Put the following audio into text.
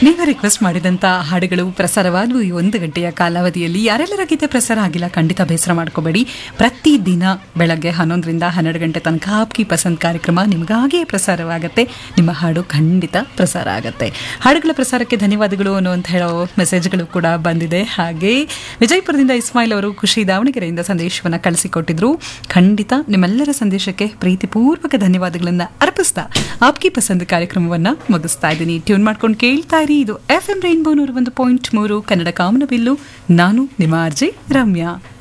ನೀವು ರಿಕ್ವೆಸ್ಟ್ ಮಾಡಿದಂಥ ಹಾಡುಗಳು ಪ್ರಸಾರವಾದವು ಈ ಒಂದು ಗಂಟೆಯ ಕಾಲಾವಧಿಯಲ್ಲಿ ಯಾರೆಲ್ಲರ ಗೀತೆ ಪ್ರಸಾರ ಆಗಿಲ್ಲ ಖಂಡಿತ ಬೇಸರ ಮಾಡ್ಕೋಬೇಡಿ ಪ್ರತಿದಿನ ಬೆಳಗ್ಗೆ ಹನ್ನೊಂದರಿಂದ ಹನ್ನೆರಡು ಗಂಟೆ ತನಕ ಆಪ್ಕಿ ಪಸಂದ್ ಕಾರ್ಯಕ್ರಮ ನಿಮಗಾಗಿಯೇ ಪ್ರಸಾರವಾಗುತ್ತೆ ನಿಮ್ಮ ಹಾಡು ಖಂಡಿತ ಪ್ರಸಾರ ಆಗುತ್ತೆ ಹಾಡುಗಳ ಪ್ರಸಾರಕ್ಕೆ ಧನ್ಯವಾದಗಳು ಅನ್ನುವಂತ ಹೇಳೋ ಮೆಸೇಜ್ಗಳು ಕೂಡ ಬಂದಿದೆ ಹಾಗೆ ವಿಜಯಪುರದಿಂದ ಇಸ್ಮಾಯಿಲ್ ಅವರು ಖುಷಿ ದಾವಣಗೆರೆಯಿಂದ ಸಂದೇಶವನ್ನು ಕಳಿಸಿಕೊಟ್ಟಿದ್ರು ಖಂಡಿತ ನಿಮ್ಮೆಲ್ಲರ ಸಂದೇಶಕ್ಕೆ ಪ್ರೀತಿಪೂರ್ವಕ ಧನ್ಯವಾದಗಳನ್ನು ಅರ್ಪಿಸ್ತಾ ಆಪ್ಕಿ ಪಸಂದ್ ಕಾರ್ಯಕ್ರಮವನ್ನ ಮುಗಿಸ್ತಾ ಇದ್ದೀನಿ ಟ್ಯೂನ್ ಮಾಡ್ಕೊಂಡು ಕೇಳ್ತಾ ಇರಿ ಇದು ಎಫ್ ಎಂ ರೈನ್ಬೋ ನೂರ ಒಂದು ಪಾಯಿಂಟ್ ಮೂರು ಕನ್ನಡ ಕಾಮನಬಿಲ್ಲು ನಾನು ನಿಮ್ಮ ಅರ್ಜಿ ರಮ್ಯಾ